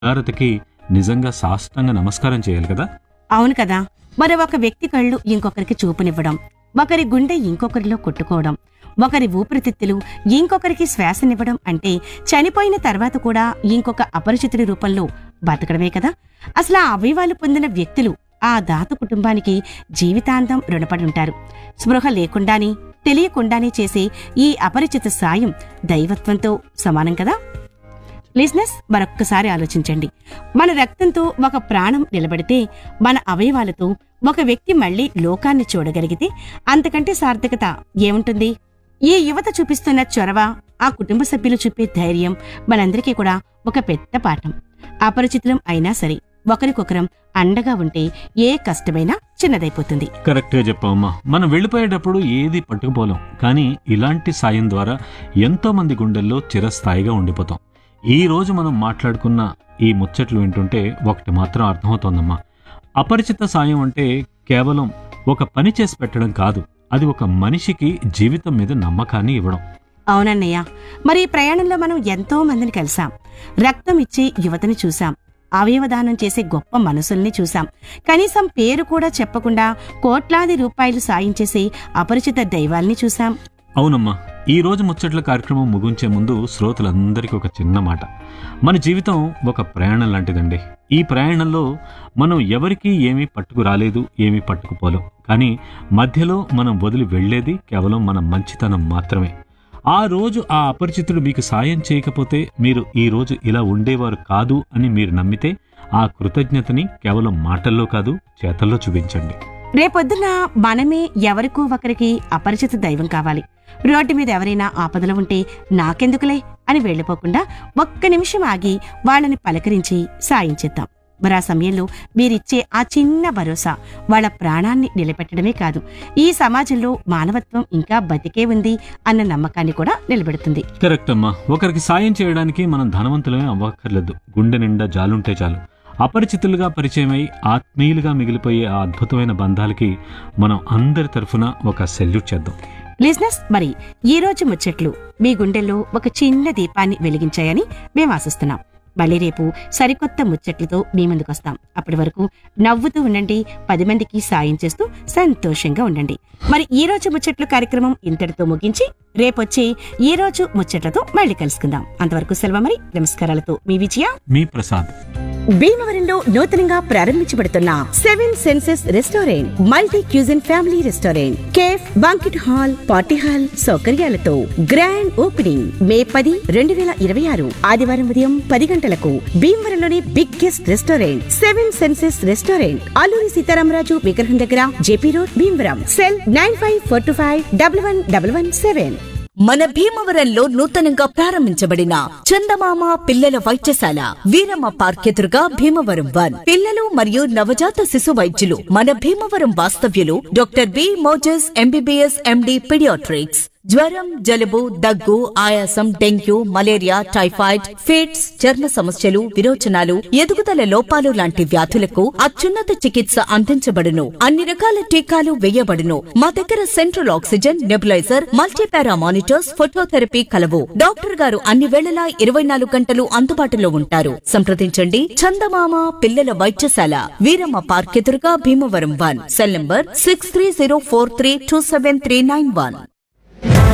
ఉదారతకి నిజంగా సాష్టంగ నమస్కారం చేయాలి కదా అవును కదా మరి ఒక వ్యక్తి కళ్ళు ఇంకొకరికి చూపునివ్వడం ఒకరి గుండె ఇంకొకరిలో కొట్టుకోవడం ఒకరి ఊపిరితిత్తులు ఇంకొకరికి శ్వాసనివ్వడం అంటే చనిపోయిన తర్వాత కూడా ఇంకొక అపరిచితుడి రూపంలో బతకడమే కదా అసలు ఆ అవయవాలు పొందిన వ్యక్తులు ఆ దాత కుటుంబానికి జీవితాంతం రుణపడి ఉంటారు స్పృహ లేకుండానే తెలియకుండానే చేసే ఈ అపరిచిత సాయం దైవత్వంతో సమానం కదా లిజినెస్ మరొక్కసారి ఆలోచించండి మన రక్తంతో ఒక ప్రాణం నిలబడితే మన అవయవాలతో ఒక వ్యక్తి మళ్ళీ లోకాన్ని చూడగలిగితే అంతకంటే సార్థకత ఏముంటుంది ఈ యువత చూపిస్తున్న చొరవ ఆ కుటుంబ సభ్యులు చూపే ధైర్యం మనందరికీ కూడా ఒక పెద్ద పాఠం అపరిచితులం అయినా సరే ఒకరికొకరం అండగా ఉంటే ఏ కష్టమైనా చిన్నదైపోతుంది కరెక్ట్ గా చెప్పావమ్మా మనం వెళ్ళిపోయేటప్పుడు ఏది పట్టుకుపోలేం కానీ ఇలాంటి సాయం ద్వారా ఎంతో మంది గుండెల్లో చిరస్థాయిగా ఉండిపోతాం ఈ రోజు మనం మాట్లాడుకున్న ఈ ముచ్చట్లు వింటుంటే ఒకటి మాత్రం అర్థమవుతోందమ్మా అపరిచిత సాయం అంటే కేవలం ఒక పని చేసి పెట్టడం కాదు అది ఒక మనిషికి జీవితం మీద నమ్మకాన్ని ఇవ్వడం అవునన్నయ్య మరి ఈ ప్రయాణంలో మనం ఎంతో మందిని కలిసాం రక్తం ఇచ్చే యువతని చూసాం అవయవదానం చేసే గొప్ప మనసుల్ని చూసాం కనీసం పేరు కూడా చెప్పకుండా కోట్లాది రూపాయలు సాయం చేసే అపరిచిత దైవాల్ని చూసాం అవునమ్మా ఈ రోజు ముచ్చట్ల కార్యక్రమం ముగించే ముందు శ్రోతలందరికీ ఒక చిన్న మాట మన జీవితం ఒక ప్రయాణం లాంటిదండి ఈ ప్రయాణంలో మనం ఎవరికీ ఏమీ పట్టుకు రాలేదు ఏమీ పట్టుకుపోలేం కానీ మధ్యలో మనం వదిలి వెళ్ళేది కేవలం మన మంచితనం మాత్రమే ఆ రోజు ఆ అపరిచితుడు మీకు సాయం చేయకపోతే మీరు ఈ రోజు ఇలా ఉండేవారు కాదు అని మీరు నమ్మితే ఆ కృతజ్ఞతని కేవలం మాటల్లో కాదు చేతల్లో చూపించండి రేపొద్దున మనమే ఎవరికో ఒకరికి అపరిచిత దైవం కావాలి రోడ్డు మీద ఎవరైనా ఆపదలో ఉంటే నాకెందుకులే అని వెళ్ళిపోకుండా ఒక్క నిమిషం ఆగి వాళ్ళని పలకరించి సాయం చేద్దాం మరి ఆ సమయంలో మీరిచ్చే ఆ చిన్న భరోసా వాళ్ళ ప్రాణాన్ని నిలబెట్టడమే కాదు ఈ సమాజంలో మానవత్వం ఇంకా బతికే ఉంది అన్న నమ్మకాన్ని కూడా నిలబెడుతుంది కరెక్ట్ అమ్మా ఒకరికి సాయం చేయడానికి మనం ధనవంతులమే అవ్వక్కర్లేదు గుండె నిండా జాలుంటే చాలు అపరిచితులుగా పరిచయమై ఆత్మీయులుగా మిగిలిపోయే ఆ అద్భుతమైన బంధాలకి మనం అందరి తరఫున ఒక సెల్యూట్ చేద్దాం లిజినెస్ మరి ఈ రోజు ముచ్చట్లు మీ గుండెల్లో ఒక చిన్న దీపాన్ని వెలిగించాయని మేము ఆశిస్తున్నాం మళ్ళీ రేపు సరికొత్త ముచ్చట్లతో మీ ముందుకొస్తాం అప్పటి వరకు నవ్వుతూ ఉండండి పది మందికి సాయం చేస్తూ సంతోషంగా ఉండండి మరి ఈ రోజు ముచ్చట్లు కార్యక్రమం ఇంతటితో ముగించి రేపొచ్చే ఈ రోజు ముచ్చట్లతో మళ్ళీ కలుసుకుందాం అంతవరకు సెలవు మరి నమస్కారాలతో మీ విజయ మీ ప్రసాద్ భీమవరంలో నూతనంగా ప్రారంభించబడుతున్న Seven Senses restaurant multi cuisine family restaurant cafe banquet hall party hall సౌకర్యాలతో గ్రాండ్ ఓపెనింగ్ మే పది రెండు వేల ఇరవై ఆరు ఆదివారం ఉదయం పది గంటలకు భీమవరంలోని biggest restaurant Seven Senses restaurant Alluri Sitaramaraju విగ్రహం దగ్గర JP road Bhimavaram cell nine five four two five double one double one seven మన భీమవరంలో నూతనంగా ప్రారంభించబడిన చందమామ పిల్లల వైద్యశాల వీరమ్మ పార్క్ ఎదురుగా భీమవరం వన్ పిల్లలు మరియు నవజాత శిశు వైద్యులు మన భీమవరం వాస్తవ్యులు doctor B Moses MBBS MD paediatrics జ్వరం జలుబు దగ్గు ఆయాసం డెంగ్యూ మలేరియా టైఫాయిడ్ ఫిట్స్ చర్మ సమస్యలు విరోచనాలు ఎదుగుదల లోపాలు లాంటి వ్యాధులకు అత్యున్నత చికిత్స అందించబడును అన్ని రకాల టీకాలు వేయబడును మా దగ్గర central oxygen nebuliser multipara monitors phototherapy కలవు డాక్టర్ గారు అన్ని వేళలా ఇరవై నాలుగు గంటలు అందుబాటులో ఉంటారు సంప్రదించండి చందమామ పిల్లల వైద్యశాల వీరమ్మ పార్క్ ఎదురుగా Bhimavaram one cell number six three zero four three two seven three nine one